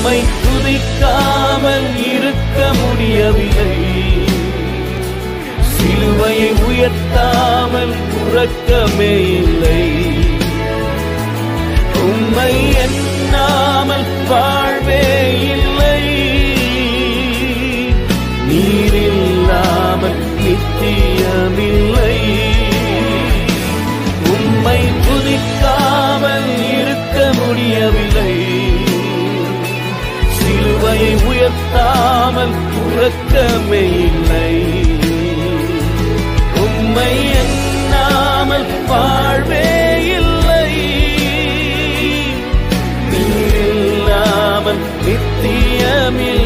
உம்மை துதிக்காமல் இருக்க முடியவில்லை சிலுவையை உயர்த்தாமல் உறக்கமே இல்லை உம்மை எண்ணாமல் வாழ்வே இல்லை நீரில்லாமல் நித்தியமில்லை உம்மை துதிக்காமல் இருக்க முடியவில்லை சிலுவையை உயர்த்தாமல் உறக்கமே இல்லை உம்மை எண்ணாமல் வாழ்வே இல்லை நீரில்லாமல் நித்தியமில்லை